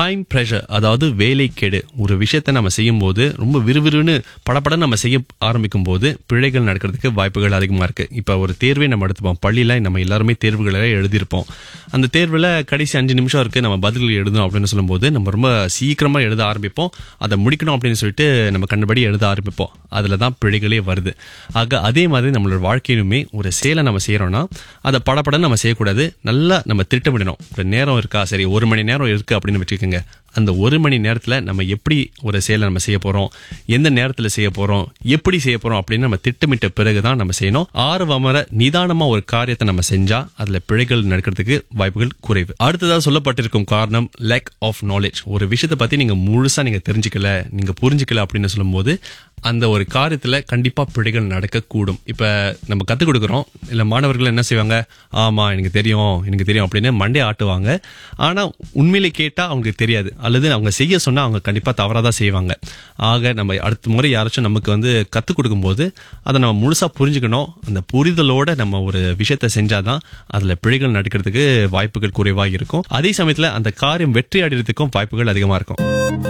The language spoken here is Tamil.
டைம் ப்ரெஷர் அதாவது வேலை கெடு ஒரு விஷயத்தை நம்ம செய்யும் போது ரொம்ப விறுவிறுன்னு படப்பட நம்ம செய்ய ஆரம்பிக்கும் போது பிழைகள் நடக்கிறதுக்கு வாய்ப்புகள் அதிகமா இருக்கு இப்ப ஒரு தேர்வை நம்ம எடுத்துப்போம் பள்ளியில நம்ம எல்லாருமே தேர்வுகளை எழுதியிருப்போம் அந்த தேர்வுல கடைசி அஞ்சு நிமிஷம் இருக்கு நம்ம பதில்கள் எழுதணும் அப்படின்னு சொல்லும்போது நம்ம ரொம்ப சீக்கிரமா எழுத ஆரம்பிப்போம் அதை முடிக்கணும் அப்படின்னு சொல்லிட்டு நம்ம கண்டபடி எழுத ஆரம்பிப்போம் அதுல தான் பிழைகளே வருது ஆக அதே மாதிரி நம்மளோட வாழ்க்கையிலுமே ஒரு செயலை நம்ம செய்யறோம்னா அதை படப்பட நம்ம செய்யக்கூடாது நல்லா நம்ம திட்டமிடணும் இப்ப நேரம் இருக்கா சரி ஒரு மணி நேரம் இருக்கு அப்படின்னு வச்சுக்கோங்க அந்த ஒரு மணி நேரத்துல நம்ம எப்படி ஒரு செயலை நம்ம செய்ய போறோம் எந்த நேரத்துல செய்ய போறோம் எப்படி செய்ய போறோம் அப்படின்னு நம்ம திட்டமிட்ட பிறகுதான் நம்ம செய்யணும் ஆர்வம் அமர நிதானமா ஒரு காரியத்தை நம்ம செஞ்சா அதுல பிழைகள் நடக்கிறதுக்கு வாய்ப்புகள் குறைவு அடுத்ததா சொல்லப்பட்டிருக்கும் காரணம் லேக் ஆஃப் நாலேஜ் ஒரு விஷயத்தை பத்தி நீங்க முழுசா நீங்க தெரிஞ்சுக்கல நீங்க புரிஞ்சுக்கல அப்படின்னு சொல்லும்போது அந்த ஒரு காரியத்துல கண்டிப்பா பிழைகள் நடக்கக்கூடும் இப்ப நம்ம கத்துக் கொடுக்குறோம் இல்ல மாணவர்கள் என்ன செய்வாங்க ஆமா எனக்கு தெரியும் எனக்கு தெரியும் அப்படின்னு மண்டே ஆட்டுவாங்க ஆனா உண்மையிலே கேட்டா அவங்களுக்கு தெரியாது அல்லது அவங்க செய்ய சொன்னா அவங்க கண்டிப்பா தவறாதான் செய்வாங்க ஆக நம்ம அடுத்த முறை யாராச்சும் நமக்கு வந்து கத்துக் கொடுக்கும்போது அதை நம்ம முழுசா புரிஞ்சுக்கணும் அந்த புரிதலோட நம்ம ஒரு விஷயத்த செஞ்சாதான் அதுல பிழைகள் நடக்கிறதுக்கு வாய்ப்புகள் குறைவாக இருக்கும் அதே சமயத்துல அந்த காரியம் வெற்றி அடைறதுக்கும் வாய்ப்புகள் அதிகமா இருக்கும்